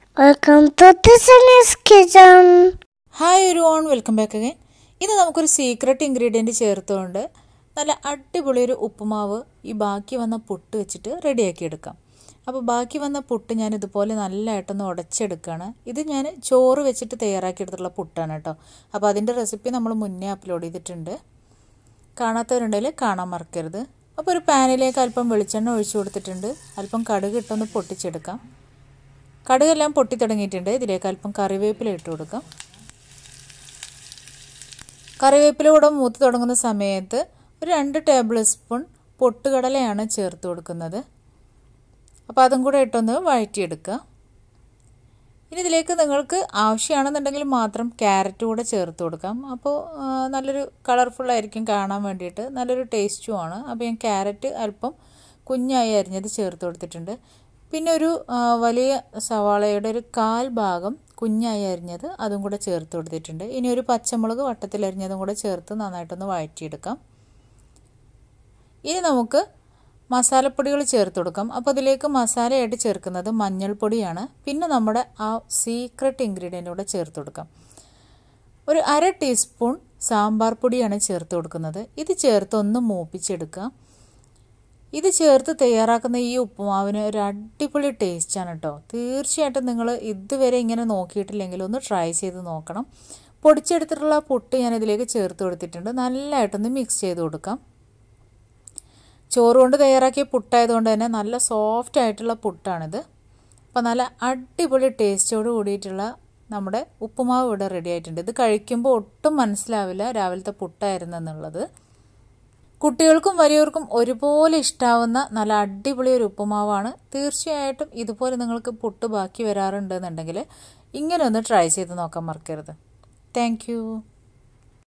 Welcome to Tiffany's Kitchen. Hi ഒരു ഓൺ welcome back again ഇന്ന് നമുക്കൊരു സീക്രട്ട് ഇൻഗ്രീഡിയൻറ്റ് ചേർത്തുകൊണ്ട് നല്ല അടിപൊളി ഒരു ഉപ്പുമാവ് ഈ ബാക്കി വന്ന പുട്ട് വെച്ചിട്ട് റെഡിയാക്കി എടുക്കാം അപ്പോൾ ബാക്കി വന്ന പുട്ട് ഞാൻ ഇതുപോലെ നല്ലതായിട്ടൊന്ന് ഉടച്ചെടുക്കുകയാണ് ഇത് ഞാൻ ചോറ് വെച്ചിട്ട് തയ്യാറാക്കിയെടുത്തുള്ള പുട്ടാണ് കേട്ടോ അപ്പോൾ അതിൻ്റെ റെസിപ്പി നമ്മൾ മുന്നേ അപ്ലോഡ് ചെയ്തിട്ടുണ്ട് കാണാത്തവരുണ്ടെങ്കിൽ കാണാൻ മറക്കരുത് അപ്പോൾ ഒരു പാനിലേക്ക് അല്പം വെളിച്ചെണ്ണ ഒഴിച്ചു കൊടുത്തിട്ടുണ്ട് അല്പം കടുക് ഇട്ടൊന്ന് പൊട്ടിച്ചെടുക്കാം കടുകെല്ലാം പൊട്ടി തുടങ്ങിയിട്ടുണ്ട് ഇതിലേക്ക് അല്പം കറിവേപ്പില ഇട്ട് കൊടുക്കാം കറിവേപ്പില കൂടെ മൂത്ത് തുടങ്ങുന്ന സമയത്ത് ഒരു രണ്ട് ടേബിൾ സ്പൂൺ പൊട്ടുകടലയാണ് ചേർത്ത് കൊടുക്കുന്നത് അപ്പോൾ അതും കൂടെ ഇട്ടൊന്ന് വഴറ്റിയെടുക്കുക ഇനി ഇതിലേക്ക് നിങ്ങൾക്ക് ആവശ്യമാണെന്നുണ്ടെങ്കിൽ മാത്രം ക്യാരറ്റ് കൂടെ ചേർത്ത് കൊടുക്കാം അപ്പോൾ നല്ലൊരു കളർഫുള്ളായിരിക്കും കാണാൻ വേണ്ടിയിട്ട് നല്ലൊരു ടേസ്റ്റുമാണ് അപ്പോൾ ഞാൻ ക്യാരറ്റ് അല്പം കുഞ്ഞായി അരിഞ്ഞത് ചേർത്ത് കൊടുത്തിട്ടുണ്ട് പിന്നെ ഒരു വലിയ സവാളയുടെ ഒരു കാൽ ഭാഗം കുഞ്ഞായി അരിഞ്ഞത് അതും കൂടെ ചേർത്ത് കൊടുത്തിട്ടുണ്ട് ഇനി ഒരു പച്ചമുളക് വട്ടത്തിൽ അരിഞ്ഞതും കൂടെ ചേർത്ത് നന്നായിട്ടൊന്ന് വഴറ്റിയെടുക്കാം ഇനി നമുക്ക് മസാലപ്പൊടികൾ ചേർത്ത് കൊടുക്കാം അപ്പോൾ അതിലേക്ക് മസാലയായിട്ട് ചേർക്കുന്നത് മഞ്ഞൾപ്പൊടിയാണ് പിന്നെ നമ്മുടെ ആ സീക്രട്ട് ഇൻഗ്രീഡിയൻ്റ് കൂടെ ചേർത്ത് കൊടുക്കാം ഒരു അര ടീസ്പൂൺ സാമ്പാർ പൊടിയാണ് ചേർത്ത് കൊടുക്കുന്നത് ഇത് ചേർത്ത് ഒന്ന് മൂപ്പിച്ചെടുക്കാം ഇത് ചേർത്ത് തയ്യാറാക്കുന്ന ഈ ഉപ്പുമാവിന് ഒരു അടിപൊളി ടേസ്റ്റാണ് കേട്ടോ തീർച്ചയായിട്ടും നിങ്ങൾ ഇതുവരെ ഇങ്ങനെ നോക്കിയിട്ടില്ലെങ്കിൽ ഒന്ന് ട്രൈ ചെയ്ത് നോക്കണം പൊടിച്ചെടുത്തിട്ടുള്ള പുട്ട് ഞാൻ ഇതിലേക്ക് ചേർത്ത് കൊടുത്തിട്ടുണ്ട് നല്ലതായിട്ടൊന്ന് മിക്സ് ചെയ്ത് കൊടുക്കാം ചോറ് കൊണ്ട് തയ്യാറാക്കിയ പുട്ടായതുകൊണ്ട് തന്നെ നല്ല സോഫ്റ്റ് ആയിട്ടുള്ള പുട്ടാണിത് അപ്പോൾ നല്ല അടിപൊളി ടേസ്റ്റോട് കൂടിയിട്ടുള്ള നമ്മുടെ ഉപ്പുമാവ് ഇവിടെ റെഡി ആയിട്ടുണ്ട് ഇത് കഴിക്കുമ്പോൾ ഒട്ടും മനസ്സിലാവില്ല രാവിലത്തെ പുട്ടായിരുന്നു എന്നുള്ളത് കുട്ടികൾക്കും വലിയവർക്കും ഒരുപോലെ ഇഷ്ടാവുന്ന നല്ല അടിപൊളി ഒരു ഉപ്പുമാവാണ് തീർച്ചയായിട്ടും ഇതുപോലെ നിങ്ങൾക്ക് പുട്ട് ബാക്കി വരാറുണ്ട് എന്നുണ്ടെങ്കിൽ ഇങ്ങനെ ഒന്ന് ട്രൈ ചെയ്ത് നോക്കാൻ മറക്കരുത് താങ്ക്